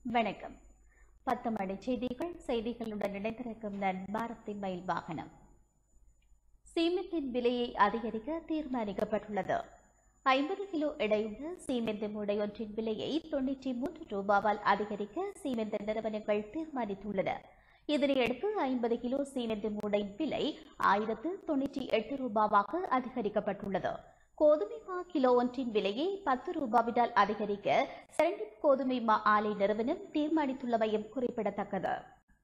வணக்கம் பத்து மணி செய்திகள் செய்திகளுடன் இணைந்திருக்கும் நான் பாரதி மயில் வாகனம் சீமெந்தின் விலையை அதிகரிக்க தீர்மானிக்கப்பட்டுள்ளது ஐம்பது கிலோ எடையுள்ள சீமெந்து மூடை ஒன்றின் விலையை தொன்னூற்றி மூன்று ரூபாவால் அதிகரிக்க சீமெந்து நிறுவனங்கள் தீர்மானித்துள்ளன இதனையடுத்து ஐம்பது கிலோ சீமெந்து மூடை விலை ஆயிரத்து தொன்னூற்றி எட்டு ரூபாவாக அதிகரிக்கப்பட்டுள்ளது கோதுமை மா கிலோ ஒன்றின் விலையை பத்து ரூபாவினால் அதிகரிக்க செரண்டிப் கோதுமை மா ஆலை நிறுவனம் தீர்மானித்துள்ளமையும் குறிப்பிடத்தக்கது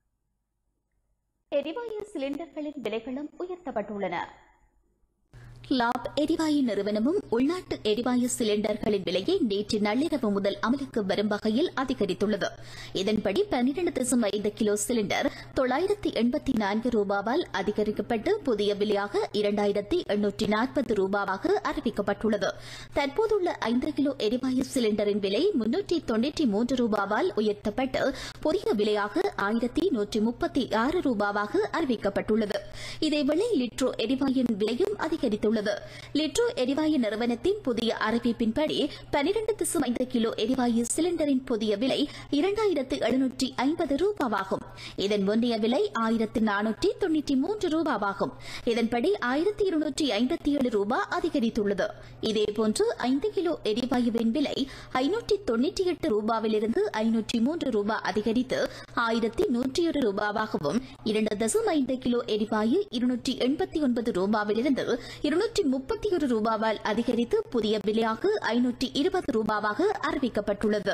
எரிவாயு சிலிண்டர்களின் விலைகளும் உயர்த்தப்பட்டுள்ளன லாப் எரிவாயு நிறுவனமும் உள்நாட்டு எரிவாயு சிலிண்டர்களின் விலையை நேற்று நள்ளிரவு முதல் அமலுக்கு வரும் வகையில் அதிகரித்துள்ளது இதன்படி பன்னிரண்டு தசம் ஐந்து கிலோ சிலிண்டர் தொள்ளாயிரத்தி எண்பத்தி நான்கு ரூபாவால் அதிகரிக்கப்பட்டு புதிய விலையாக இரண்டாயிரத்தி எண்ணூற்றி நாற்பது ரூபாவாக அறிவிக்கப்பட்டுள்ளது தற்போதுள்ள ஐந்து கிலோ எரிவாயு சிலிண்டரின் விலை முன்னூற்றி தொன்னூற்றி மூன்று ரூபாவால் உயர்த்தப்பட்டு புதிய விலையாக ஆயிரத்தி நூற்றி முப்பத்தி ஆறு ரூபாவாக அறிவிக்கப்பட்டுள்ளது இதேவேளை லிட்ரோ எரிவாயுவின் விலையும் அதிகரித்துள்ளது லிட்ரோ எரிவாயு நிறுவனத்தின் புதிய அறிவிப்பின்படி பனிரண்டு திசம் ஐந்து கிலோ எரிவாயு சிலிண்டரின் புதிய விலை இரண்டாயிரத்து எழுநூற்றி ஐம்பது ரூபாவாகும் இதன் முந்தைய விலை ஆயிரத்து நானூற்றி தொன்னூற்றி மூன்று ரூபாவாகும் இதன்படி ஆயிரத்தி இருநூற்றி ஐம்பத்தி ஏழு ரூபாய் அதிகரித்துள்ளது இதேபோன்று ஐந்து கிலோ எரிவாயுவின் விலை ஐநூற்றி தொன்னூற்றி எட்டு ரூபாவிலிருந்து ஐநூற்றி மூன்று ரூபாய் அதிகரித்து ஆயிரத்தி நூற்றி ஒரு ரூபாவாகவும் இரண்டு தசம் ஐந்து கிலோ எரிவாயு இருநூற்றி எண்பத்தி ஒன்பது ரூபாவிலிருந்து இருநூற்றி முப்பத்தி ஒரு ரூபாவால் அதிகரித்து புதிய விலையாக ஐநூற்றி இருபது ரூபாவாக அறிவிக்கப்பட்டுள்ளது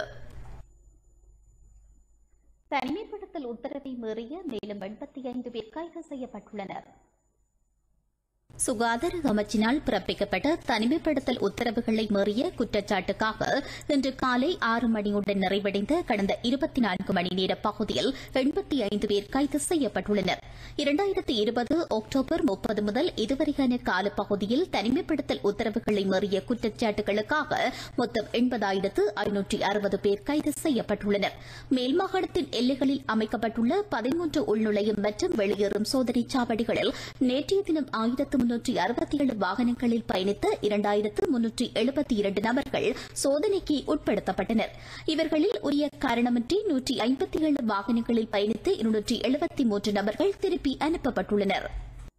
தனிமைப்படுத்தல் உத்தரவை மீறிய மேலும் எண்பத்தி ஐந்து பேர் கைது செய்யப்பட்டுள்ளனர் சுகாதார அமைச்சினால் பிறப்பிக்கப்பட்ட தனிமைப்படுத்தல் உத்தரவுகளை மீறிய குற்றச்சாட்டுக்காக இன்று காலை ஆறு மணியுடன் நிறைவடைந்த கடந்த இருபத்தி நான்கு மணி நேர பகுதியில் எண்பத்தி ஐந்து பேர் கைது செய்யப்பட்டுள்ளனர் இரண்டாயிரத்தி இருபது அக்டோபர் முப்பது முதல் இதுவரையான காலப்பகுதியில் தனிமைப்படுத்தல் உத்தரவுகளை மீறிய குற்றச்சாட்டுகளுக்காக மொத்தம் எண்பதாயிரத்து ஐநூற்றி அறுபது பேர் கைது செய்யப்பட்டுள்ளனர் மேல் மாகாணத்தின் எல்லைகளில் அமைக்கப்பட்டுள்ள பதிமூன்று உள்நுழையும் மற்றும் வெளியேறும் சோதனை சாவடிகளில் நேற்றைய தினம் ஆயிரத்து முன்னூற்றி அறுபத்தி ஏழு வாகனங்களில் பயணித்த இரண்டாயிரத்து முன்னூற்றி எழுபத்தி இரண்டு நபர்கள் சோதனைக்கு உட்படுத்தப்பட்டனர் இவர்களில் உரிய காரணமின்றி நூற்றி ஐம்பத்தி ஏழு வாகனங்களில் பயணித்து இருநூற்றி எழுபத்தி மூன்று நபர்கள் திருப்பி அனுப்பப்பட்டுள்ளனர்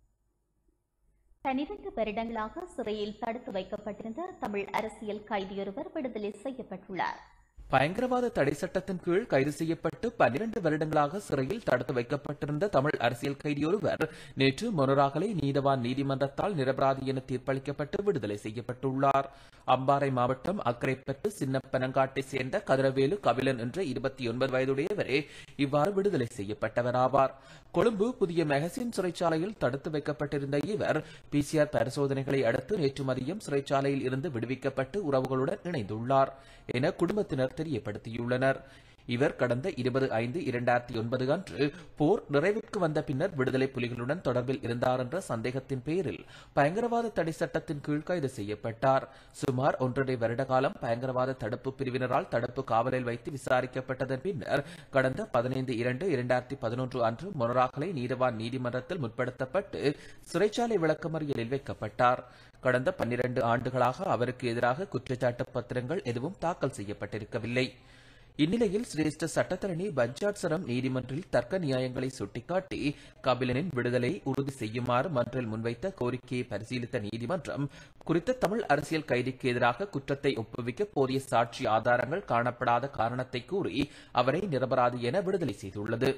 பனிரண்டு வருடங்களாக சிறையில் தடுத்து வைக்கப்பட்டிருந்த தமிழ் அரசியல் கைதியொருவர் விடுதலை செய்யப்பட்டுள்ளார் பயங்கரவாத தடை சட்டத்தின் கீழ் கைது செய்யப்பட்டு பன்னிரண்டு வருடங்களாக சிறையில் தடுத்து வைக்கப்பட்டிருந்த தமிழ் அரசியல் கைதியொருவர் நேற்று மொனராகலை நீதவான் நீதிமன்றத்தால் நிரபராதி என தீர்ப்பளிக்கப்பட்டு விடுதலை செய்யப்பட்டுள்ளார் அம்பாறை மாவட்டம் அக்கரைப்பட்டு சின்னப்பனங்காட்டை சேர்ந்த கதிரவேலு கபிலன் என்ற இருபத்தி ஒன்பது வயதுடையவரே இவ்வாறு விடுதலை செய்யப்பட்டவர் ஆவார் கொழும்பு புதிய மெகசின் சிறைச்சாலையில் தடுத்து வைக்கப்பட்டிருந்த இவர் பிசிஆர் பரிசோதனைகளை அடுத்து நேற்று மதியம் சிறைச்சாலையில் இருந்து விடுவிக்கப்பட்டு உறவுகளுடன் இணைந்துள்ளார் என குடும்பத்தினர் தெரியப்படுத்தியுள்ளனர் இவர் கடந்த இருபது ஐந்து இரண்டாயிரத்தி ஒன்பது அன்று போர் நிறைவிற்கு வந்த பின்னர் விடுதலை புலிகளுடன் தொடர்பில் இருந்தார் என்ற சந்தேகத்தின் பேரில் பயங்கரவாத தடை சட்டத்தின் கீழ் கைது செய்யப்பட்டார் சுமார் ஒன்றரை வருட காலம் பயங்கரவாத தடுப்பு பிரிவினரால் தடுப்பு காவலில் வைத்து விசாரிக்கப்பட்டதன் பின்னர் கடந்த பதினைந்து இரண்டு இரண்டாயிரத்தி பதினொன்று அன்று மொனராகலை நீதவான் நீதிமன்றத்தில் முற்படுத்தப்பட்டு சிறைச்சாலை விளக்கமறியலில் வைக்கப்பட்டார் கடந்த பன்னிரண்டு ஆண்டுகளாக அவருக்கு எதிராக குற்றச்சாட்டு பத்திரங்கள் எதுவும் தாக்கல் செய்யப்பட்டிருக்கவில்லை இந்நிலையில் சிரேஷ்ட சட்டத்தரணி பஞ்சாட்சரம் நீதிமன்றில் தர்க்க நியாயங்களை சுட்டிக்காட்டி கபிலனின் விடுதலை உறுதி செய்யுமாறு மன்றில் முன்வைத்த கோரிக்கையை பரிசீலித்த நீதிமன்றம் குறித்த தமிழ் அரசியல் கைதிக்கு எதிராக குற்றத்தை ஒப்புவிக்க போதிய சாட்சி ஆதாரங்கள் காணப்படாத காரணத்தை கூறி அவரை நிரபராதி என விடுதலை செய்துள்ளது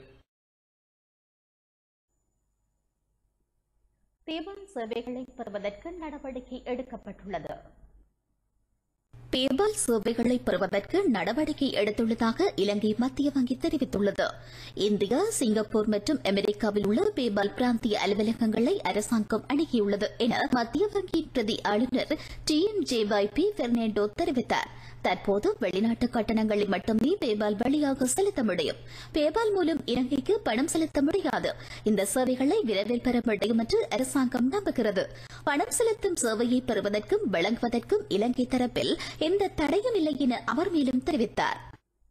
பேபால் சேவைகளை பெறுவதற்கு நடவடிக்கை எடுக்கப்பட்டுள்ளது பேபால் சேவைகளை பெறுவதற்கு நடவடிக்கை எடுத்துள்ளதாக இலங்கை மத்திய வங்கி தெரிவித்துள்ளது இந்தியா சிங்கப்பூர் மற்றும் அமெரிக்காவில் உள்ள பேபால் பிராந்திய அலுவலகங்களை அரசாங்கம் அணுகியுள்ளது என மத்திய வங்கியின் பிரதி ஆளுநர் D M J Y P Fernando தெரிவித்தார் தற்போது வெளிநாட்டு கட்டணங்களை மட்டுமே பேபால் வழியாக செலுத்த முடியும் பேபால் மூலம் இலங்கைக்கு பணம் செலுத்த முடியாது இந்த சேவைகளை விரைவில் பெற முடியும் என்று அரசாங்கம் நம்புகிறது பணம் செலுத்தும் சேவையை பெறுவதற்கும் வழங்குவதற்கும் இலங்கை தரப்பில் எந்த தடையும் இல்லை என அவர் மேலும் தெரிவித்தார்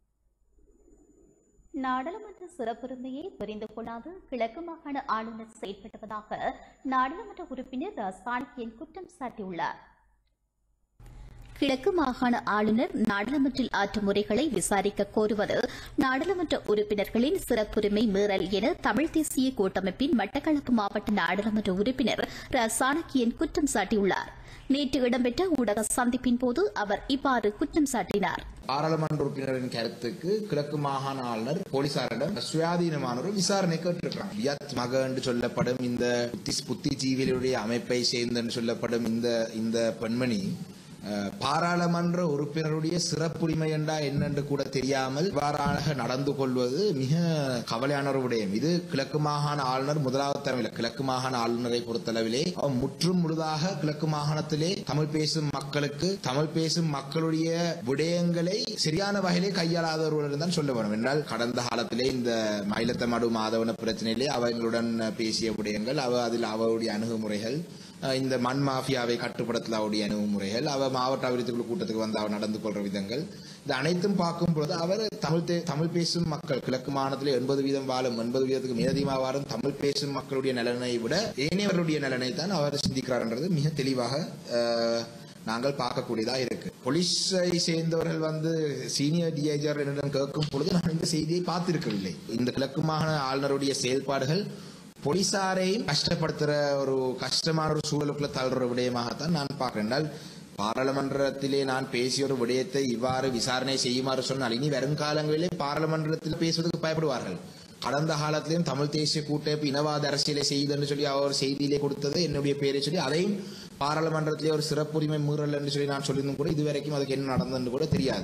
நாடாளுமன்ற சிறப்புரிமையை புரிந்து கொள்ளாது கிழக்கு மாகாண ஆளுநர் செயல்படுவதாக நாடாளுமன்ற உறுப்பினர் ராஸ் பாண்டியன் குற்றம் சாட்டியுள்ளார் கிழக்கு மாகாண ஆளுநர் நாடாளுமன்றில் ஆற்றும் முறைகளை விசாரிக்க கோருவது நாடாளுமன்ற உறுப்பினர்களின் சிறப்புரிமை மீறல் என தமிழ் தேசிய கூட்டமைப்பின் மட்டக்களப்பு மாவட்ட நாடாளுமன்ற உறுப்பினர் ர சாணக்கியன் குற்றம் சாட்டியுள்ளார் நேற்று இடம்பெற்ற ஊடக சந்திப்பின் போது அவர் இவ்வாறு குற்றம் சாட்டினார் பாராளுமன்ற உறுப்பினரின் கருத்துக்கு கிழக்கு மாகாண ஆளுநர் போலீசாரிடம் சுயாதீனமான ஒரு விசாரணை கேட்டிருக்கிறாங்க வியத் மக என்று சொல்லப்படும் இந்த புத்தி புத்திஜீவிகளுடைய அமைப்பை சேர்ந்து என்று சொல்லப்படும் இந்த இந்த பெண்மணி அஹ், பாராளுமன்ற உறுப்பினருடைய சிறப்புரிமை என்றா என்னென்று கூட தெரியாமல் இவ்வாறாக நடந்து கொள்வது மிக கவலையான ஒரு விடயம் இது கிழக்கு மாகாண ஆளுநர் முதலாவது தரவில்லை கிழக்கு மாகாண ஆளுநரை பொறுத்தளவிலே அவர் முற்றும் முழுதாக கிழக்கு மாகாணத்திலே தமிழ் பேசும் மக்களுக்கு தமிழ் பேசும் மக்களுடைய விடயங்களை சரியான வகையிலே கையாளாதவர்கள் தான் சொல்ல வேண்டும் என்றால் கடந்த காலத்திலே இந்த மயிலத்தமடு மாதவன பிரச்சனையிலே அவர்களுடன் பேசிய விடயங்கள் அவ அதில் அவருடைய அணுகுமுறைகள் அஹ் இந்த மண் மாஃபியாவை கட்டுப்படுத்தல அவருடைய அணுகுமுறைகள் அவர் மாவட்ட அபிவிருத்தி குழு கூட்டத்துக்கு வந்து அவர் நடந்து கொள்ற விதங்கள் இது அனைத்தும் பார்க்கும் பொழுது அவர் தமிழ் தே- தமிழ் பேசும் மக்கள் கிழக்கு மாநிலத்தில் எண்பது வீதம் வாழும் எண்பது வீதத்துக்கு மேலதிகமாக வாழும் தமிழ் பேசும் மக்களுடைய நலனை விட ஏனையவருடைய நலனை தான் அவர் சிந்திக்கிறார்ன்றது மிக தெளிவாக அஹ், நாங்கள் பார்க்கக்கூடியதா இருக்கு போலீஸை சேர்ந்தவர்கள் வந்து சீனியர் டிஐஜர் என்னிடம் கேட்கும் பொழுது நான் இந்த செய்தியை பார்த்திருக்கவில்லை இந்த கிழக்கு மாகாண ஆளுநருடைய செயல்பாடுகள் போலீசாரையும் கஷ்டப்படுத்துற ஒரு கஷ்டமான ஒரு சூழலுக்குள்ள தள்ளுற விடயமாகத்தான் நான் பார்க்கிறேன் என்றால் பாராளுமன்றத்திலே நான் பேசிய ஒரு விடயத்தை இவ்வாறு விசாரணை செய்யுமாறு சொன்னால் இனி வருங்காலங்களிலே பாராளுமன்றத்தில் பேசுவதற்கு பயப்படுவார்கள் கடந்த காலத்திலும் தமிழ் தேசிய கூட்டமைப்பு இனவாத அரசியலை செய்யுதுன்னு சொல்லி அவர் செய்தியிலே கொடுத்தது என்னுடைய பேரை சொல்லி அதையும் பாராளுமன்றத்திலே ஒரு சிறப்புரிமை மீறல் என்று சொல்லி நான் சொல்லியிருந்தும் கூட இதுவரைக்கும் அதுக்கு என்ன நடந்ததுன்னு கூட தெரியாது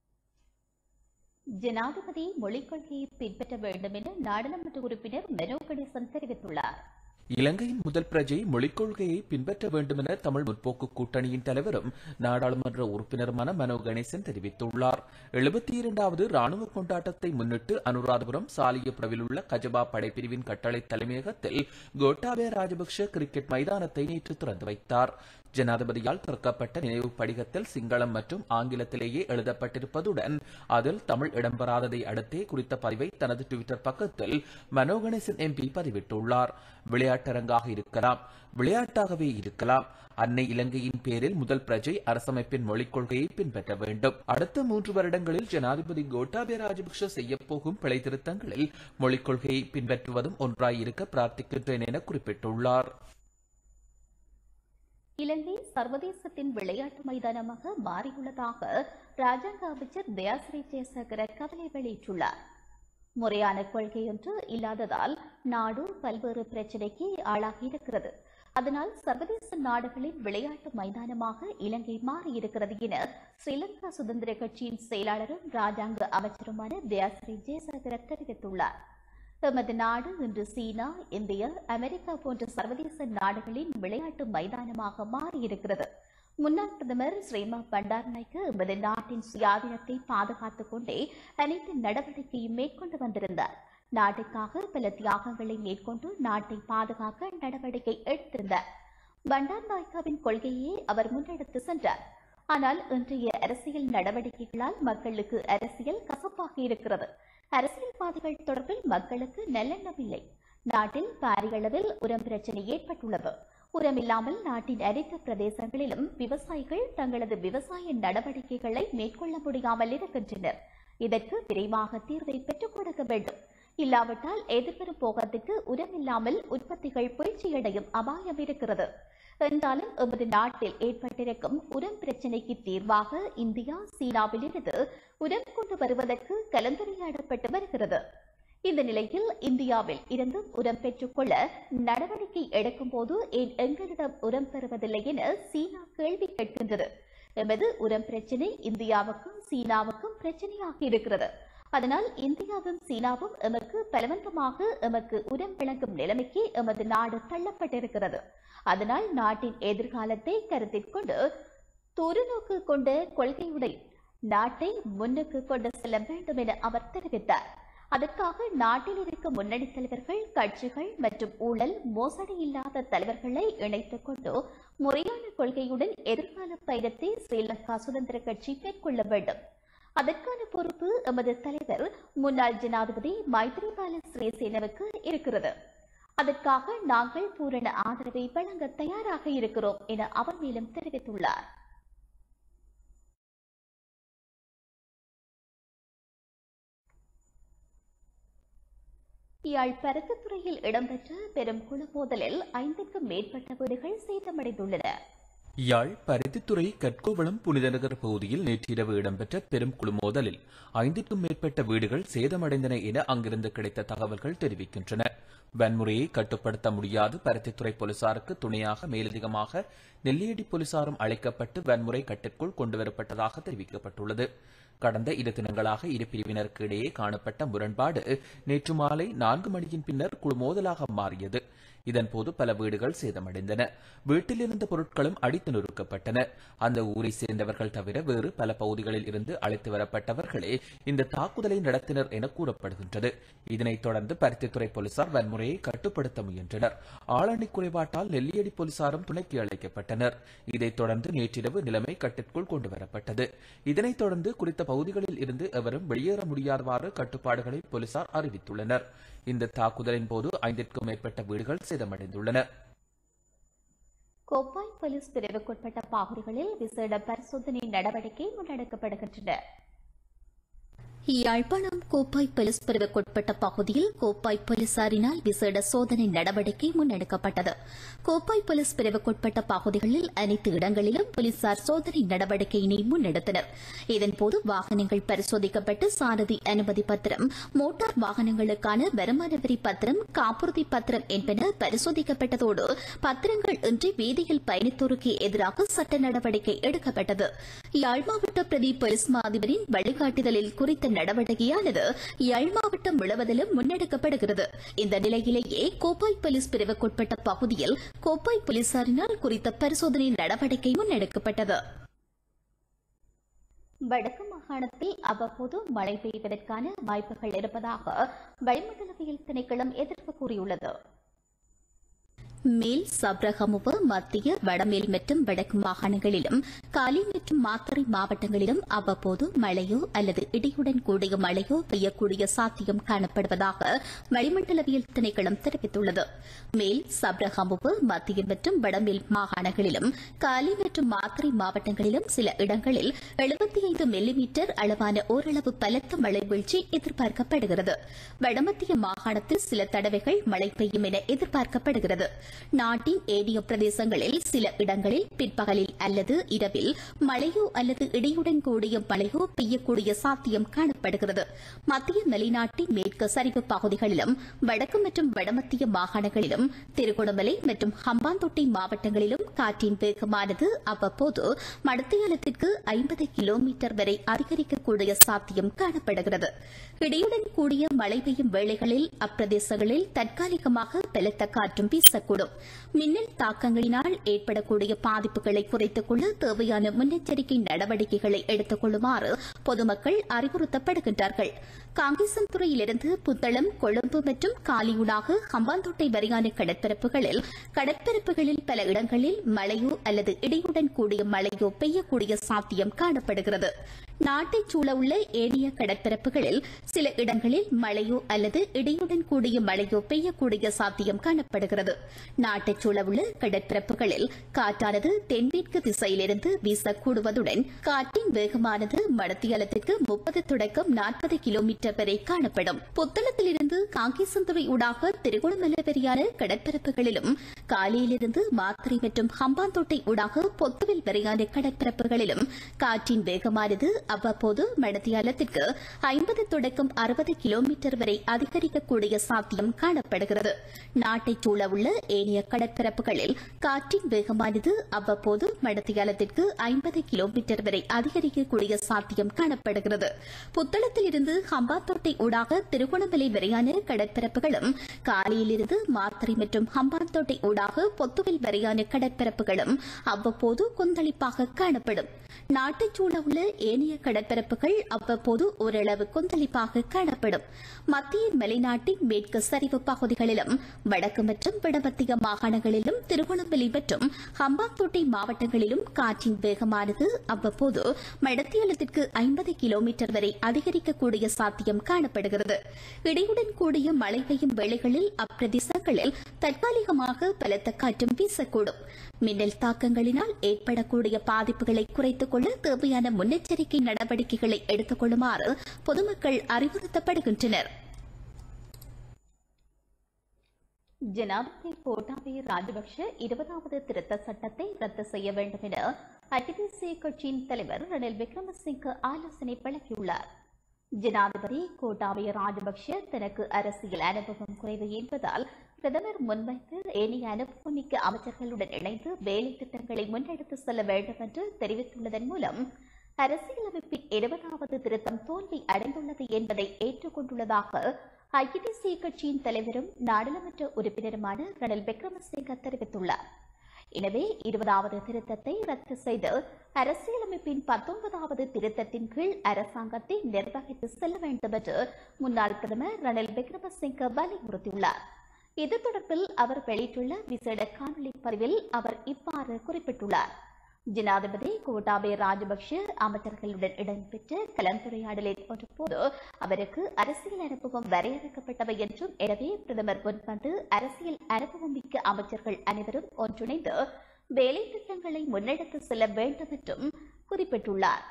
ஜனாதிபதி மொழிக் கொள்கையை பின்பற்ற வேண்டும் என நாடாளுமன்ற உறுப்பினர் மெனோ கணேசன் தெரிவித்துள்ளார் இலங்கையின் முதல் பிரஜை மொழிக் கொள்கையை பின்பற்ற வேண்டும் என தமிழ் முற்போக்கு கூட்டணியின் தலைவரும் நாடாளுமன்ற உறுப்பினருமான மனோ கணேசன் தெரிவித்துள்ளார் எழுபத்தி இரண்டாவது ராணுவ கொண்டாட்டத்தை முன்னிட்டு அனுராதபுரம் சாலியப்புறவில் உள்ள கஜபா படைப்பிரிவின் கட்டளை தலைமையகத்தில் கோட்டாபய ராஜபக்ஷ கிரிக்கெட் மைதானத்தை நேற்று திறந்து வைத்தார் ஜனாதிபதியால் திறக்கப்பட்ட நினைவு படிகத்தில் சிங்களம் மற்றும் ஆங்கிலத்திலேயே எழுதப்பட்டிருப்பதுடன் அதில் தமிழ் இடம்பெறாததை அடுத்தே குறித்த பதிவை தனது டுவிட்டர் பக்கத்தில் மனோ கணேசன் எம்பி பதிவிட்டுள்ளார் விளையாட்டரங்காக இருக்கலாம் விளையாட்டாகவே இருக்கலாம் அன்னை இலங்கையின் பேரில் முதல் பிரஜை அரசமைப்பின் மொழிக் கொள்கையை பின்பற்ற வேண்டும் அடுத்த மூன்று வருடங்களில் ஜனாதிபதி கோட்டாபய ராஜபக்ஷ செய்யப்போகும் பிழை திருத்தங்களில் மொழிக் கொள்கையை பின்பற்றுவதும் ஒன்றாயிருக்க பிரார்த்திக்கின்றேன் என குறிப்பிட்டுள்ளார் இலங்கை சர்வதேசத்தின் விளையாட்டு மைதானமாக மாறியுள்ளதாக ராஜாங்க அமைச்சர் தயாசிரி ஜெயசேகர கவலை வெளியிட்டுள்ளார் முறையான கொள்கையொன்று இல்லாததால் நாடு பல்வேறு பிரச்சினைக்கு ஆளாகியிருக்கிறது அதனால் சர்வதேச நாடுகளின் விளையாட்டு மைதானமாக இலங்கை மாறியிருக்கிறது என ஸ்ரீலங்கா சுதந்திர கட்சியின் செயலாளரும் ராஜாங்க அமைச்சருமான தயாசிரி ஜெயசேகர தெரிவித்துள்ளார் எமது நாடு இன்று சீனா இந்தியா அமெரிக்கா போன்ற சர்வதேச நாடுகளின் விளையாட்டு மைதானமாக மாறியிருக்கிறது முன்னாள் பிரதமர் ஸ்ரீமா பண்டாரநாயக்கு எமது நாட்டின் சுயாதீனத்தை பாதுகாத்துக் கொண்டே அனைத்து நடவடிக்கையும் மேற்கொண்டு வந்திருந்தார் நாட்டுக்காக பல தியாகங்களை மேற்கொண்டு நாட்டை பாதுகாக்க நடவடிக்கை எடுத்திருந்தார் பண்டாரநாயக்காவின் கொள்கையே அவர் முன்னெடுத்து சென்றார் ஆனால் இன்றைய அரசியல் நடவடிக்கைகளால் மக்களுக்கு அரசியல் கசப்பாக இருக்கிறது அரசியல்வாதிகள் தொடர்பில் மக்களுக்கு நல்லெண்ணம் இல்லை நாட்டில் பாரிய அளவில் உரம் பிரச்சனை ஏற்பட்டுள்ளது உரம் இல்லாமல் நாட்டின் அனைத்து பிரதேசங்களிலும் விவசாயிகள் தங்களது விவசாய நடவடிக்கைகளை மேற்கொள்ள முடியாமல் இருக்கின்றனர் இதற்கு விரைவாக தீர்வை பெற்றுக் கொடுக்க வேண்டும் இல்லாவிட்டால் எதிர்வரும் போகத்துக்கு உரம் இல்லாமல் உற்பத்திகள் வீழ்ச்சியடையும் அபாயம் இருக்கிறது என்றாலும் எமது நாட்டில் ஏற்பட்டிருக்கும் உரம் பிரச்சினைக்கு தீர்வாக இந்தியா சீனாவிலிருந்து உரம் கொண்டு வருவதற்கு கலந்துரையாடப்பட்டு வருகிறது இந்த நிலையில் இந்தியாவில் இருந்து உரம் பெற்றுக்கொள்ள நடவடிக்கை எடுக்கும் போது ஏன் எங்களிடம் உரம் பெறுவதில்லை என சீனா கேள்வி கேட்கின்றது எமது உரம் பிரச்சினை இந்தியாவுக்கும் சீனாவுக்கும் பிரச்சனையாக இருக்கிறது அதனால் இந்தியாவும் சீனாவும் எமக்கு பலவந்தமாக எமக்கு உரம் வழங்கும் நிலைமைக்கு எமது நாடு தள்ளப்பட்டிருக்கிறது அதனால் நாட்டின் எதிர்காலத்தை கருத்தில் கொண்டு தொலைநோக்கு கொண்ட கொள்கையுடன் நாட்டை முன்னுக்கு கொண்டு செல்ல வேண்டும் என அவர் தெரிவித்தார் அதற்காக நாட்டில் இருக்கும் முன்னணி தலைவர்கள் கட்சிகள் மற்றும் ஊழல் மோசடி இல்லாத தலைவர்களை இணைத்துக் கொண்டு முறையான கொள்கையுடன் எதிர்கால பயணத்தை ஸ்ரீலங்கா சுதந்திர கட்சி மேற்கொள்ள வேண்டும் அதற்கான பொறுப்பு எமது தலைவர் முன்னாள் ஜனாதிபதி மைத்ரிபால சிறிசேனவுக்கு இருக்கிறது அதற்காக நாங்கள் பூரண ஆதரவை வழங்க தயாராக இருக்கிறோம் என அவர் மேலும் தெரிவித்துள்ளார் யாழ் பருத்தித்துறையில் இடம்பெற்ற பெரும் குழு மோதலில் ஐந்துக்கும் மேற்பட்ட வீடுகள் சேதமடைந்துள்ளன யாழ் பருத்தித்துறை கற்கோவளம் புனிதநகர் பகுதியில் நேற்றிரவு இடம்பெற்ற பெரும் குழு மோதலில் ஐந்திற்கும் மேற்பட்ட வீடுகள் சேதமடைந்தன என அங்கிருந்து கிடைத்த தகவல்கள் தெரிவிக்கின்றன வன்முறையை கட்டுப்படுத்த முடியாது பருத்தித்துறை போலீசாருக்கு துணையாக மேலதிகமாக நெல்லியடி போலீசாரும் அழைக்கப்பட்டு வன்முறை கட்டிற்குள் கொண்டுவரப்பட்டதாக தெரிவிக்கப்பட்டுள்ளது கடந்த இரு தினங்களாக இரு பிரிவினருக்கு இடையே காணப்பட்ட முரண்பாடு நேற்று மாலை நான்கு மணியின் பின்னர் குழு மோதலாக மாறியது இதன்போது பல வீடுகள் சேதமடைந்தன வீட்டில் இருந்த பொருட்களும் அடித்து நொறுக்கப்பட்டன அந்த ஊரை சேர்ந்தவர்கள் தவிர வேறு பல பகுதிகளில் இருந்து அழைத்து வரப்பட்டவர்களே இந்த தாக்குதலை நடத்தினர் என கூறப்படுகின்றது இதனைத் தொடர்ந்து பருத்தித்துறை போலீசார் வன்முறையை கட்டுப்படுத்த முயன்றனர் ஆளணி குறைபாட்டால் நெல்லியடி போலீசாரும் துணைக்கு அழைக்கப்பட்டனர் இதைத் தொடர்ந்து நேற்றிரவு நிலைமை கட்டிற்குள் கொண்டு வரப்பட்டது இதனைத் தொடர்ந்து குறித்த பகுதிகளில் இருந்து எவரும் வெளியேற முடியாதவாறு கட்டுப்பாடுகளை போலீசார் அறிவித்துள்ளனர் இந்த தாக்குதலின் போது ஐந்திற்கும் மேற்பட்ட வீடுகள் சேதமடைந்துள்ளன கோப்பாய் போலீஸ் பிரிவுக்குட்பட்ட பகுதிகளில் விசேட பரிசோதனை நடவடிக்கை முன்னெடுக்கப்படுகின்றன யாழ்ப்பாணம் கோப்பாய் போலீஸ் பிரிவுக்குட்பட்ட பகுதியில் கோப்பாய் போலீசாரினால் விசேட சோதனை நடவடிக்கை முன்னெடுக்கப்பட்டது கோப்பாய் போலீஸ் பிரிவுக்குட்பட்ட பகுதிகளில் அனைத்து இடங்களிலும் போலீசார் சோதனை நடவடிக்கையினை முன்னெடுத்தனர் இதன்போது வாகனங்கள் பரிசோதிக்கப்பட்டு சாரதி அனுமதி பத்திரம் மோட்டார் வாகனங்களுக்கான வருமான வரி பத்திரம் காப்புறுதி பத்திரம் என்பன பரிசோதிக்கப்பட்டதோடு பத்திரங்கள் இன்றி வீதியில் பயணித்தோருக்கு எதிராக சட்ட நடவடிக்கை எடுக்கப்பட்டது யாழ் மாவட்ட பிரதி போலீஸ் மாதிபரின் வழிகாட்டுதலில் குறித்த நடவடிக்கையானது யாழ் மாவட்டம் முழுவதிலும் முன்னெடுக்கப்படுகிறது இந்த நிலையிலேயே கோப்பாய் போலீஸ் பிரிவுக்குட்பட்ட பகுதியில் கோப்பாய் போலீசாரினால் குறித்த பரிசோதனை நடவடிக்கை முன்னெடுக்கப்பட்டது வடக்கு மாகாணத்தில் அவ்வப்போது மழை பெய்வதற்கான வாய்ப்புகள் இருப்பதாக வளிமண்டலவியல் திணைக்களம் எதிர்ப்பு கூறியுள்ளது மேல் சப்ரகமுவ மத்திய வடமேல் மற்றும் வடக்கு மாகாணங்களிலும் காலி மற்றும் மாத்தறை மாவட்டங்களிலும் அவ்வப்போது மழையோ அல்லது இடியுடன் கூடிய மழையோ பெய்யக்கூடிய சாத்தியம் காணப்படுவதாக வளிமண்டலவியல் திணைக்களம் தெரிவித்துள்ளது மேல் சப்ரகமுவ மத்திய மற்றும் வடமேல் மாகாணங்களிலும் காலி மற்றும் மாத்தறை மாவட்டங்களிலும் சில இடங்களில் எழுபத்தி ஐந்து மில்லிமீட்டர் அளவான ஓரளவு பலத்த மழை வீழ்ச்சி எதிர்பார்க்கப்படுகிறது வடமத்திய மாகாணத்தில் சில தடவைகள் மழை பெய்யும் என எதிர்பார்க்கப்படுகிறது நாட்டின் ஏனைய பிரதேசங்களில் சில இடங்களில் பிற்பகலில் அல்லது இரவில் மழையோ அல்லது இடியுடன் கூடிய மழையோ பெய்யக்கூடிய சாத்தியம் காணப்படுகிறது மத்திய மலைநாட்டின் மேற்கு சரிவு பகுதிகளிலும் வடக்கு மற்றும் வடமத்திய மாகாணங்களிலும் திருகோணமலை மற்றும் ஹம்பாந்தோட்டை மாவட்டங்களிலும் காற்றின் வேகமானது அவ்வப்போது மடத்தியாலத்திற்கு ஐம்பது கிலோமீட்டர் வரை அதிகரிக்கக்கூடிய சாத்தியம் காணப்படுகிறது இடியுடன் கூடிய மழை பெய்யும் வேளைகளில் அப்பிரதேசங்களில் தற்காலிகமாக பலத்த காற்றும் வீசக்கூடும் மின்னல் தாக்கங்களினால் ஏற்படக்கூடிய பாதிப்புகளை குறைத்துக் கொள்ள தேவையான முன்னெச்சரிக்கை நடவடிக்கைகளை எடுத்துக் கொள்ளுமாறு பொதுமக்கள் அறிவுறுத்தப்படுகின்றார்கள் காங்கேசன்துறையிலிருந்து புத்தளம் கொழும்பு மற்றும் காலியூடாக ஹம்பாந்தோட்டை வரையான கடற்பரப்புகளில் கடற்பரப்புகளில் பல இடங்களில் மழையோ அல்லது இடியுடன் கூடிய மழையோ பெய்யக்கூடிய சாத்தியம் காணப்படுகிறது நாட்டைச் சூழவுள்ள ஏனைய கடற்பரப்புகளில் சில இடங்களில் மழையோ அல்லது இடியுடன் கூடிய மழையோ பெய்யக்கூடிய சாத்தியம் காணப்படுகிறது நாட்டைச் சூழவுள்ள கடற்பரப்புகளில் காற்றானது தென்மேற்கு திசையிலிருந்து வீசக்கூடுவதுடன் காற்றின் வேகமானது மடத்தியலத்திற்கு முப்பது தொடக்கம் நாற்பது கிலோமீட்டர் வரை காணப்படும் புத்தளத்திலிருந்து காங்கேசந்துறை ஊடாக திருகோணமலை வரையான கடற்பரப்புகளிலும் காலையிலிருந்து மாத்திரை மற்றும் ஹம்பாந்தோட்டை ஊடாக பொத்துவில் வரையான கடற்பரப்புகளிலும் காற்றின் வேகமானது அவ்வப்போது மடத்தியாலத்திற்கு ஐம்பது தொடக்கம் அறுபது கிலோமீட்டர் வரை அதிகரிக்கக்கூடிய சாத்தியம் காணப்படுகிறது நாட்டைச் சூழவுள்ள ஏனைய கடற்பரப்புகளில் காற்றின் வேகமானது அவ்வப்போது மடத்தியாலத்திற்கு ஐம்பது கிலோமீட்டர் வரை அதிகரிக்கக்கூடிய சாத்தியம் காணப்படுகிறது புத்தளத்தில் இருந்து ஹம்பாந்தோட்டை ஊடாக திருகோணமலை வரையான கடற்பரப்புகளும் காலையிலிருந்து மாத்தறை மற்றும் ஹம்பாந்தோட்டை ஊடாக பொத்துவில் வரையான கடற்பரப்புகளும் அவ்வப்போது கொந்தளிப்பாக காணப்படும் நாட்டைச் சூழவுள்ள ஏனைய கடற்பரப்புகள் அவ்வப்போது ஓரளவு கொந்தளிப்பாக காணப்படும் மத்திய மலைநாட்டின் மேற்கு சரிவு பகுதிகளிலும் வடக்கு மற்றும் வடமத்திய மாகாணங்களிலும் திருகோணமலை மற்றும் ஹம்பாந்தோட்டை மாவட்டங்களிலும் காற்றின் வேகமானது அவ்வப்போது மடத்தியலத்திற்கு ஐம்பது கிலோமீட்டர் வரை அதிகரிக்கக்கூடிய சாத்தியம் காணப்படுகிறது இடையுடன் கூடிய மழை பெய்யும் வேளைகளில் அப்பிரதேசங்களில் தற்காலிகமாக பலத்த காற்றும் வீசக்கூடும் மின்னல் தாக்கங்களினால் ஏற்படக்கூடிய பாதிப்புகளை குறைத்துக் கொள்ள தேவையான முன்னெச்சரிக்கை நடவடிக்கைகளை எடுத்துக் கொள்ளுமாறு பொதுமக்கள் அறிவுறுத்தப்படுகின்றனர் ஜனாதிபதி கோட்டாபய ராஜபக்ஷ இருபதாவது திருத்த சட்டத்தை ரத்து செய்ய வேண்டும் என அகில தேசிய கட்சியின் தலைவர் ரணில் விக்ரமசிங்க ஆலோசனை வழங்கியுள்ளார் ஜனாதிபதி கோட்டாபய ராஜபக்ஷ தனக்கு அரசியல் அனுபவம் குறைவு என்பதால் பிரதமர் முன்வைத்து ஏனைய அனுபவமிக்க அமைச்சர்களுடன் இணைந்து வேலை திட்டங்களை முன்னெடுத்து செல்ல வேண்டும் என்று தெரிவித்துள்ளதன் மூலம் அரசியலமைப்பின் இருபதாவது திருத்தம் தோல்வி அடைந்துள்ளது என்பதை ஏற்றுக்கொண்டுள்ளதாக ஐக்கிய தேசிய கட்சியின் தலைவரும் நாடாளுமன்ற உறுப்பினருமான ரணில் விக்ரமசிங்க தெரிவித்துள்ளார் எனவே இருபதாவது திருத்தத்தை ரத்து செய்து அரசியலமைப்பின் பத்தொன்பதாவது திருத்தத்தின் கீழ் அரசாங்கத்தை நிர்வகித்து செல்ல வேண்டும் என்று முன்னாள் பிரதமர் ரணில் விக்ரமசிங்க வலியுறுத்தியுள்ளார் இது தொடர்பில் அவர் வெளியிட்டுள்ள விசேட காணொலி பதிவில் அவர் இவ்வாறு குறிப்பிட்டுள்ளார் ஜனாதிபதி கோட்டாபய ராஜபக்ஷ அமைச்சர்களுடன் இடம்பெற்ற கலந்துரையாடலின் ஒரு போது அவருக்கு அரசியல் அனுபவம் வரையறுக்கப்பட்டவை என்றும் எனவே பிரதமர் முன்வந்து அரசியல் அனுபவம் மிக்க அமைச்சர்கள் அனைவரும் ஒன்றிணைந்து வேலை திட்டங்களை முன்னெடுத்து செல்ல வேண்டும் என்றும் குறிப்பிட்டுள்ளார்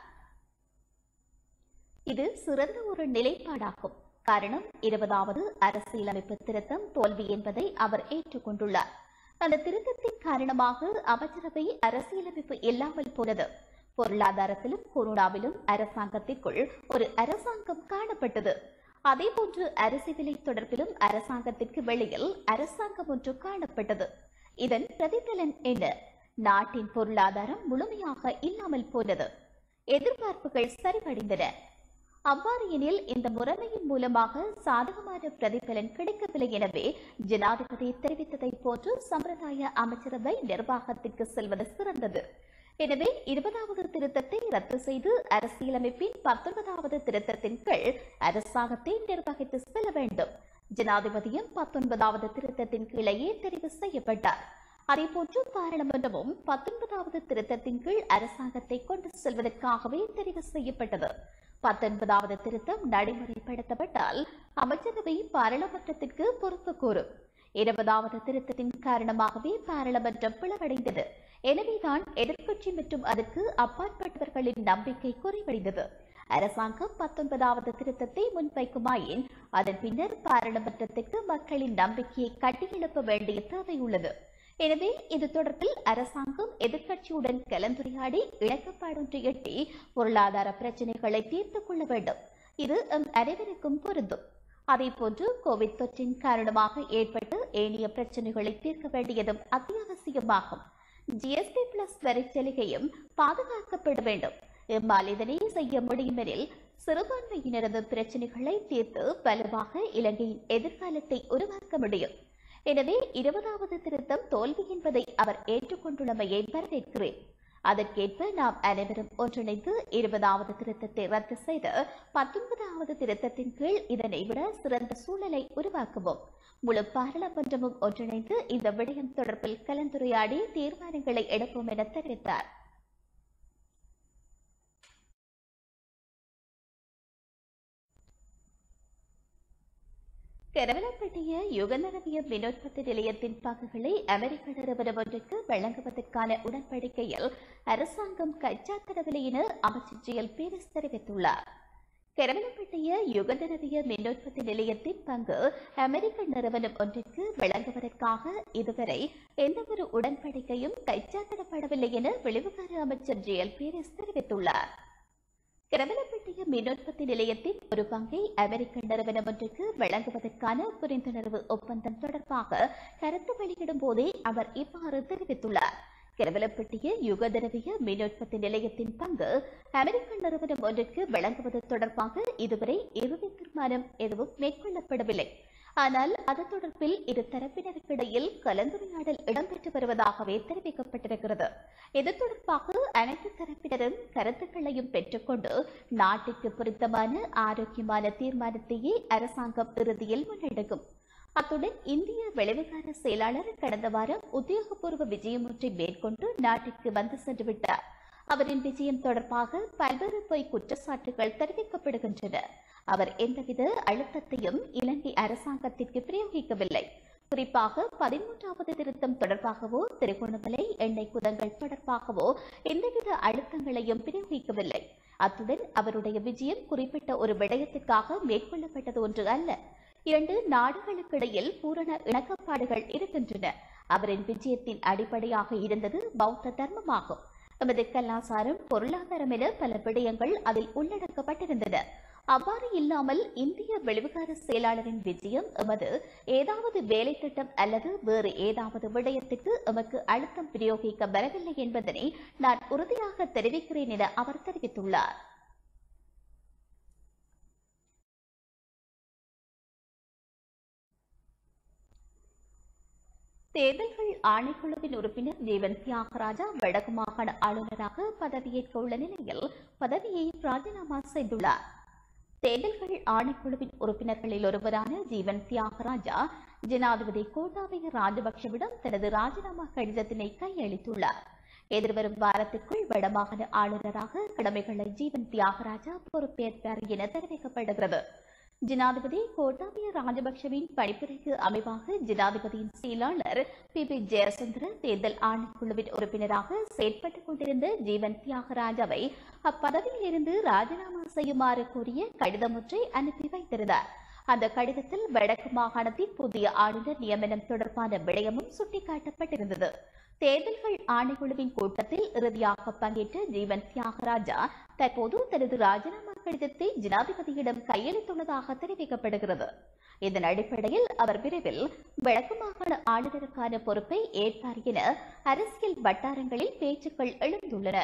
இது சிறந்த ஒரு நிலைப்பாடாகும் காரணம் இருபதாவது அரசியலமைப்பு திருத்தம் தோல்வி என்பதை அவர் ஏற்றுக்கொண்டுள்ளார் அந்த திருத்தத்தின் காரணமாக அமைச்சரவை அரசியலமைப்பு இல்லாமல் போனது பொருளாதாரத்திலும் கொரோனாவிலும் அரசாங்கத்திற்குள் ஒரு அரசாங்கம் காணப்பட்டது அதேபோன்று அரசியலை தொடர்பிலும் அரசாங்கத்திற்கு வெளியில் அரசாங்கம் ஒன்று காணப்பட்டது இதன் பிரதிபலன் என்ன நாட்டின் பொருளாதாரம் முழுமையாக இல்லாமல் போனது எதிர்பார்ப்புகள் சரிவடைந்தன அவ்வாறு எனில் இந்த முறைமையின் மூலமாக சாதகமான பிரதிபலன் கிடைக்கவில்லை எனவே ஜனாதிபதி தெரிவித்ததை போன்று சம்பிரதாய அமைச்சரவை நிர்வாகத்திற்கு செல்வது சிறந்தது எனவே இருபதாவது திருத்தத்தை ரத்து செய்து அரசியலமைப்பின் பத்தொன்பதாவது திருத்தத்தின் கீழ் அரசாங்கத்தை நிர்வகித்து செல்ல வேண்டும் ஜனாதிபதியும் பத்தொன்பதாவது திருத்தத்தின் கீழேயே தெரிவு செய்யப்பட்டார் அதேபோன்று பாராளுமன்றமும் பத்தொன்பதாவது திருத்தத்தின் கீழ் அரசாங்கத்தை கொண்டு செல்வதற்காகவே தெரிவு செய்யப்பட்டது பத்தொன்பதாவது திருத்தம் நடைமுறைப்படுத்தப்பட்டால் அமைச்சரவை பாராளுமன்றத்திற்கு பொறுப்பு கூறும் இருபதாவது திருத்தத்தின் காரணமாகவே பாராளுமன்றம் பிளவடைந்தது எனவேதான் எதிர்க்கட்சி மற்றும் அதற்கு அப்பாற்பட்டவர்களின் நம்பிக்கை குறைவடைந்தது அரசாங்கம் பத்தொன்பதாவது திருத்தத்தை முன்வைக்குமாயின் அதன் பின்னர் பாராளுமன்றத்திற்கு மக்களின் நம்பிக்கையை கட்டியெழுப்ப வேண்டிய தேவை உள்ளது எனவே இது தொடர்பில் அரசாங்கம் எதிர்க்கட்சியுடன் கலந்துரையாடி இணக்கப்பாடொன்று எட்டி பொருளாதார பிரச்சினைகளை தீர்த்துக் கொள்ள வேண்டும் இது எம் அனைவருக்கும் பொருந்தும் அதேபோன்று கோவிட் தொற்றின் காரணமாக ஏற்பட்டு ஏனைய பிரச்சினைகளை தீர்க்க வேண்டியதும் அத்தியாவசியமாகும் ஜிஎஸ்டி பிளஸ் வரிச்சலுகையும் பாதுகாக்கப்பட வேண்டும் எம்மால் இதனை செய்ய முடியுமெனில் சிறுபான்மையினரது பிரச்சினைகளை தீர்த்து வலுவாக இலங்கையின் எதிர்காலத்தை உருவாக்க முடியும் எனவே இருபதாவது திருத்தம் தோல்வி என்பதை அவர் ஏற்றுக்கொண்டுள்ளமையை வரவேற்கிறேன் அதற்கேற்ப நாம் அனைவரும் ஒன்றிணைந்து இருபதாவது திருத்தத்தை ரத்து செய்து பத்தொன்பதாவது திருத்தத்தின் கீழ் இதனை விட சிறந்த சூழலை உருவாக்குவோம் முழு பாராளுமன்றமும் ஒன்றிணைந்து இந்த விடயம் தொடர்பில் கலந்துரையாடி தீர்மானங்களை எடுப்போம் என தெரிவித்தார் கரவலப்பட்டிய யுகநரவிய மின்னோற்பத்தி நிலையத்தின் பங்குகளை அமெரிக்க நிறுவனம் ஒன்றுக்கு வழங்குவதற்கான உடன்படிக்கையில் அரசாங்கம் கைச்சாத்திடவில்லை என அமைச்சர் ஜி எல் பீரிஸ் தெரிவித்துள்ளார் கரவலப்பட்டிய யுகநரவிய மின்னோற்பத்தி நிலையத்தின் பங்கு அமெரிக்க நிறுவனம் ஒன்றிற்கு வழங்குவதற்காக இதுவரை எந்தவொரு உடன்படிக்கையும் கைச்சாத்திடப்படவில்லை என வெளிவிவகார அமைச்சர் ஜி எல் பீரிஸ் தெரிவித்துள்ளார் கிரவலப்பட்டிய மின்னோற்பத்தி நிலையத்தின் ஒரு பங்கை அமெரிக்க நிறுவனம் ஒன்றுக்கு வழங்குவதற்கான புரிந்துணர்வு ஒப்பந்தம் தொடர்பாக கருத்து வெளியிடும் போதே அவர் இவ்வாறு தெரிவித்துள்ளார் கிரவலப்பட்டிய யுகதரவிய மின்னோற்பத்தி நிலையத்தின் பங்கு அமெரிக்க நிறுவனம் ஒன்றிற்கு வழங்குவது தொடர்பாக இதுவரை இறுதி தீர்மானம் எதுவும் மேற்கொள்ளப்படவில்லை ஆனால் அது தொடர்பில் இரு தரப்பினருக்கிடையில் கலந்துரையாடல் இடம்பெற்று வருவதாகவே தெரிவிக்கப்பட்டிருக்கிறது இது தொடர்பாக அனைத்து தரப்பினரும் கருத்துக்களையும் பெற்றுக்கொண்டு நாட்டிற்கு பொருத்தமான ஆரோக்கியமான தீர்மானத்தையே அரசாங்கம் இறுதியில் முன்னெடுக்கும் அத்துடன் இந்திய வெளிவிகார செயலாளர் கடந்த வாரம் உத்தியோகபூர்வ விஜயம் ஒன்றை மேற்கொண்டு நாட்டிற்கு வந்து சென்று விட்டார் அவரின் விஜயம் தொடர்பாக பல்வேறு பொய் குற்றச்சாட்டுகள் தெரிவிக்கப்படுகின்றன அவர் எந்தவித அழுத்தத்தையும் இலங்கை அரசாங்கத்திற்கு பிரயோகிக்கவில்லை குறிப்பாக பதிமூன்றாவது திருத்தம் தொடர்பாகவோ திருகோணமலை எண்ணெய் குதங்கள் தொடர்பாகவோ எந்தவித அழுத்தங்களையும் பிரயோகிக்கவில்லை அத்துடன் அவருடைய விஜயம் குறிப்பிட்ட ஒரு விடயத்திற்காக மேற்கொள்ளப்பட்டது ஒன்று அல்ல இரண்டு நாடுகளுக்கிடையில் பூரண இணக்கப்பாடுகள் இருக்கின்றன அவரின் விஜயத்தின் அடிப்படையாக இருந்தது பௌத்த தர்மமாகும் எமது கலாச்சாரம் பொருளாதாரம் என பல விடயங்கள் அதில் உள்ளடக்கப்பட்டிருந்தன அவ்வாறு இல்லாமல் இந்திய வெளிவிகார செயலாளரின் விஜயம் எமது ஏதாவது வேலை திட்டம் அல்லது வேறு ஏதாவது விடயத்துக்கு எமக்கு அழுத்தம் பிரயோகிக்க வரவில்லை என்பதனை நான் உறுதியாக தெரிவிக்கிறேன் என அவர் தெரிவித்துள்ளார் தேர்தல்கள் ஆணைக்குழுவின் உறுப்பினர் ஜீவன் தியாகராஜா வடக்கு மாகாண ஆளுநராக பதவியேற்க உள்ள நிலையில் பதவியை ராஜினாமா செய்துள்ளார் தேர்தல்கள் ஆணைக்குழுவின் உறுப்பினர்களில் ஒருவரான ஜீவன் தியாகராஜா ஜனாதிபதி கோட்டாபய ராஜபக்ஷவிடம் தனது ராஜினாமா கடிதத்தினை கையளித்துள்ளார் எதிர்வரும் வாரத்திற்குள் வடமாகாண ஆளுநராக கடமைகளை ஜீவன் தியாகராஜா பொறுப்பேற்பார் என தெரிவிக்கப்படுகிறது ஜனாதிபதி கோட்டாபய ராஜபக்ஷவின் பணிப்புரைக்கு அமைவாக ஜனாதிபதியின் செயலாளர் பி பி ஜெயசந்திர தேர்தல் ஆணைக்குழுவின் உறுப்பினராக செயற்பட்டுக் கொண்டிருந்த ஜீவன் தியாகராஜாவை அப்பதவியில் இருந்து ராஜினாமா செய்யுமாறு கூறிய கடிதம் ஒன்றை அனுப்பி வைத்திருந்தார் அந்த கடிதத்தில் வடக்கு மாகாணத்தின் புதிய ஆளுநர் நியமனம் தொடர்பான விடயமும் சுட்டிக்காட்டப்பட்டிருந்தது தேர்தல்கள் ஆணைக்குழுவின் கூட்டத்தில் இறுதியாக பங்கேற்ற ஜீவன் தியாகராஜா தற்போது தனது ராஜினாமா கடிதத்தை ஜனாதிபதியிடம் கையளித்துள்ளதாக தெரிவிக்கப்படுகிறது இதன் அடிப்படையில் அவர் விரைவில் வடக்கு மாகாண ஆளுநருக்கான பொறுப்பை ஏற்பார் என அரசியல் வட்டாரங்களில் பேச்சுக்கள் எழுந்துள்ளன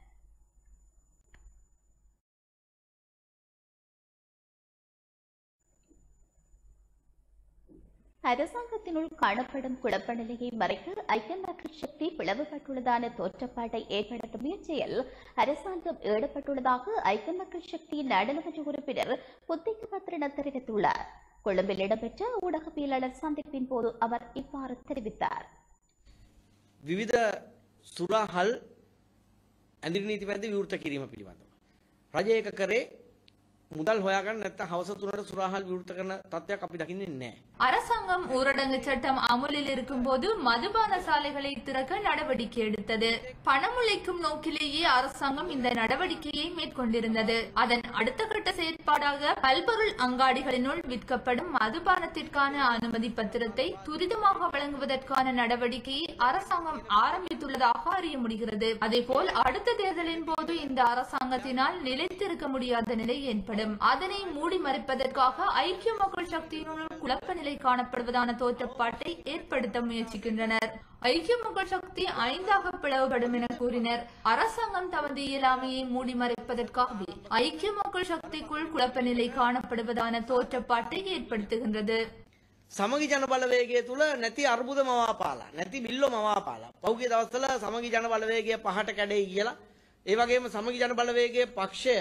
அரசாங்கத்தினுள் காணப்படும் குழப்ப நிலையை மறைக்க ஐக்கிய மக்கள் சக்தி பிளவுபட்டுள்ளதான தோற்றப்பாட்டை ஏற்படுத்தும் முயற்சியில் அரசாங்கம் ஈடுபட்டுள்ளதாக ஐக்கிய மக்கள் சக்தியின் நாடாளுமன்ற உறுப்பினர் புத்திக பத்ரன தெரிவித்துள்ளார் கொழும்பில் இடம்பெற்ற ஊடகவியலாளர் சந்திப்பின் போது அவர் இவ்வாறு தெரிவித்தார் විවිධ සුරාහල් ඇඳරි නීති පැති විවෘත කිරීම පිළිබඳව. රජය එක කරේ මුදල් හොයාගන්න නැත්නම් හවස 3ට සුරාහල් විවෘත කරන තත්ත්වයක් අපි දකින්නේ නැහැ. அரசாங்கம் ஊரடங்கு சட்டம் அமுலில் இருக்கும்போது மதுபான சாலைகளை திறக்க நடவடிக்கை எடுத்தது பணமுளைக்கும் நோக்கிலேயே அரசாங்கம் இந்த நடவடிக்கையை மேற்கொண்டிருந்தது அதன் அடுத்த கட்ட செயற்பாடாக பல்பொருள் அங்காடிகளினுள் விற்கப்படும் மதுபானத்திற்கான அனுமதி பத்திரத்தை துரிதமாக வழங்குவதற்கான நடவடிக்கையை அரசாங்கம் ஆரம்பித்துள்ளதாக அறிய முடிகிறது அதேபோல் அடுத்த தேர்தலின் போது இந்த அரசாங்கத்தினால் நிலைத்திருக்க முடியாத நிலை ஏற்படும் அதனை மூடி மறைப்பதற்காக ஐக்கிய மக்கள் சக்தியினுள் குழப்ப நிலை காணப்படுவதான தோற்றப்பாட்டை ஏற்படுத்த முயற்சிக்கின்றனர் ஐக்கிய மக்கள் சக்தி ஐந்தாக பிளவுபடும் என கூறினர் அரசாங்கம் தமது இயலாமையை மூடி மறைப்பதற்காகவே ஐக்கிய மக்கள் சக்திக்குள் குழப்ப நிலை காணப்படுவதான தோற்றப்பாட்டை ஏற்படுத்துகின்றது සමගි ජන බලවේගය තුළ නැති අර්බුද මවාපාලා නැති බිල්ල මවාපාලා පෞගේ දවස්වල සමගි ජන බලවේගය පහට කැඩේ කියලා ඒ වගේම සමගි ජන බලවේගයේ පක්ෂය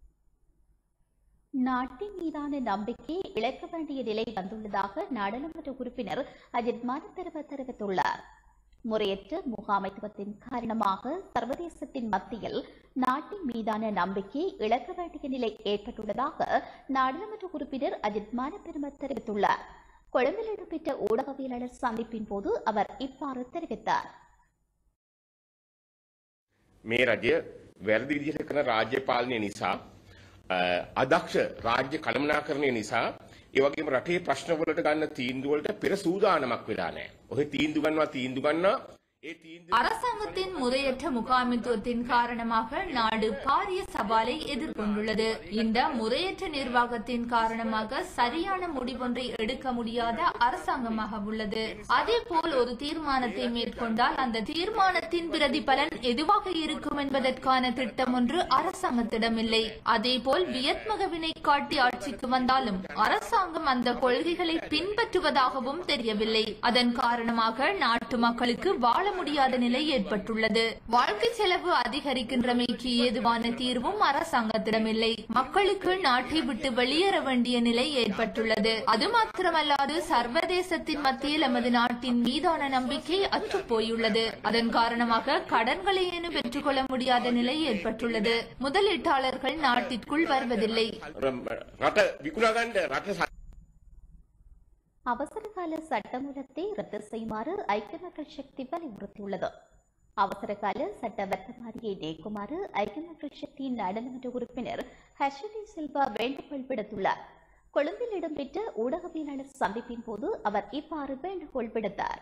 நாட்டின் மீதான நம்பிக்கையை இழக்க வேண்டிய நிலை வந்துள்ளதாக நாடாளுமன்ற உறுப்பினர் அஜித் மானத்தரவ தெரிவித்துள்ளார் முறையற்ற முகாமைத்துவத்தின் காரணமாக சர்வதேசத்தின் மத்தியில் நாட்டின் மீதான நம்பிக்கையை இழக்க வேண்டிய நிலை ஏற்பட்டுள்ளதாக நாடாளுமன்ற உறுப்பினர் அஜித் மானப்பெரும தெரிவித்துள்ளார் கொழும்பில் இடம்பெற்ற ஊடகவியலாளர் சந்திப்பின் போது அவர் இவ்வாறு தெரிவித்தார் මේ රජය වැරදි විදිහට කරන රාජ්‍ය පාලනය නිසා අ, අදක්ෂ රාජ්‍ය කළමනාකරණය නිසා ඒ වගේම රටේ ප්‍රශ්නවලට ගන්න තීන්දුව වලට පෙර සූදානමක් වෙලා නැහැ. ඔහෙ තීන්දුව ගන්නවා තීන්දුව ගන්නවා ඒ තීන්දුව அரசாங்கத்தின் முறையற்ற முகாமித்துவத்தின் காரணமாக நாடு பாரிய சவாலை எதிர்கொண்டுள்ளது இந்த முறையற்ற நிர்வாகத்தின் காரணமாக சரியான முடிவொன்றை எடுக்க முடியாத அரசாங்கமாக உள்ளது அதேபோல் ஒரு தீர்மானத்தை மேற்கொண்டால் அந்த தீர்மானத்தின் பிரதிபலன் எதுவாக இருக்கும் என்பதற்கான திட்டம் ஒன்று அரசாங்கத்திடம் இல்லை அதேபோல் வியத்மகவினை காட்டி ஆட்சிக்கு வந்தாலும் அரசாங்கம் அந்த கொள்கைகளை பின்பற்றுவதாகவும் தெரியவில்லை அதன் காரணமாக நாட்டு மக்களுக்கு வாழ முடியாத நிலை ஏற்பட்டுள்ளது வாழ்க்கை செலவு அதிகரிக்கின்றமைக்கு ஏதுவான தீர்வும் அரசாங்கத்திடம் இல்லை மக்களுக்கு நாட்டை விட்டு வெளியேற வேண்டிய நிலை ஏற்பட்டுள்ளது அது மாத்திரமல்லாது சர்வதேசத்தின் மத்தியில் நமது நாட்டின் மீதான நம்பிக்கை அற்றுப்போயுள்ளது அதன் காரணமாக கடன்களை ஏனும் பெற்றுக்கொள்ள முடியாத நிலை ஏற்பட்டுள்ளது முதலீட்டாளர்கள் நாட்டிற்குள் வருவதில்லை රට විකුණගන්න රට ස- அவசரகால சட்டமூலத்தை ரத்து செய்யுமாறு ஐக்கிய மக்கள் சக்தி வலியுறுத்தியுள்ளது அவசரகால சட்ட வர்த்தமாரியை நீக்குமாறு ஐக்கிய மக்கள் சக்தியின் நாடாளுமன்ற உறுப்பினர் ஹர்ஷடி சில்வா வேண்டுகோள் விடுத்துள்ளார் கொழும்பில் இடம்பெற்ற ஊடகவியலாளர் சந்திப்பின் போது அவர் இவ்வாறு வேண்டுகோள் விடுத்தார்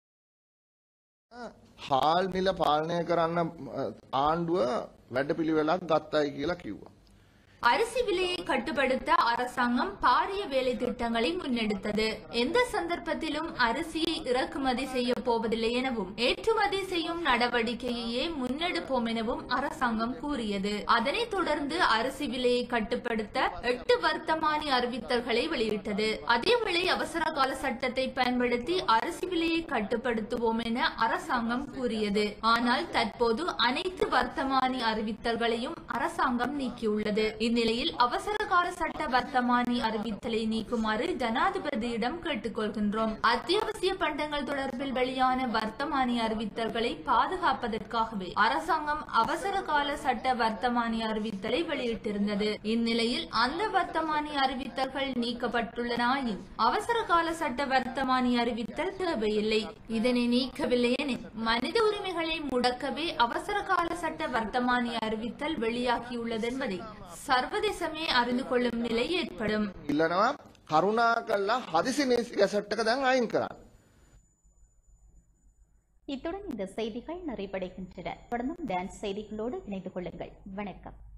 හාල් මිල පාලනය කරන්න අ, ආණ්ඩුව වැඩපිළිවෙලක් ගත්තයි කියලා කිව්වා. அரிசி விலையை கட்டுப்படுத்த அரசாங்கம் பாரிய வேலை திட்டங்களை முன்னெடுத்தது எந்த சந்தர்ப்பத்திலும் அரிசியை இறக்குமதி செய்ய போவதில்லை எனவும் ஏற்றுமதி செய்யும் நடவடிக்கையையே முன்னெடுப்போம் எனவும் அரசாங்கம் கூறியது அதனைத் தொடர்ந்து அரிசி விலையை கட்டுப்படுத்த எட்டு வர்த்தமானி அறிவித்தல்களை வெளியிட்டது அதேவேளை அவசர கால சட்டத்தை பயன்படுத்தி அரிசி விலையை கட்டுப்படுத்துவோம் என அரசாங்கம் கூறியது ஆனால் தற்போது அனைத்து வர்த்தமானி அறிவித்தல்களையும் அரசாங்கம் நீக்கியுள்ளது இந்நிலையில் அவசர கால சட்ட வர்த்தமானி அறிவித்தலை நீக்குமாறு ஜனாதிபதியிடம் கேட்டுக்கொள்கின்றோம் அத்தியாவசிய பண்டங்கள் தொடர்பில் வெளியான வர்த்தமானி அறிவித்தல்களை பாதுகாப்பதற்காகவே அரசாங்கம் அவசர கால சட்ட வர்த்தமானி அறிவித்தலை வெளியிட்டிருந்தது இந்நிலையில் அந்த வர்த்தமானி அறிவித்தல்கள் நீக்கப்பட்டுள்ளனாயின் அவசர கால சட்ட வர்த்தமானி அறிவித்தல் தேவையில்லை இதனை நீக்கவில்லை எனில் மனித உரிமைகளை முடக்கவே அவசர கால சட்ட வர்த்தமானி அறிவித்தல் வெளியாகியுள்ளது என்பதை சர்வதேசமே அறிந்து கொள்ளும் நிலை ஏற்படும் ඉල්ලනවා කරුණා කල්ලා හදිසි නිසි ගැසට්ටක දැන් අයින් කරන්න. இத்துடன் இந்த செய்திகள் நிறைவடைகின்றன தொடர்ந்தும் டான்ஸ் செய்திகளோடு இணைந்து கொள்ளுங்கள் வணக்கம்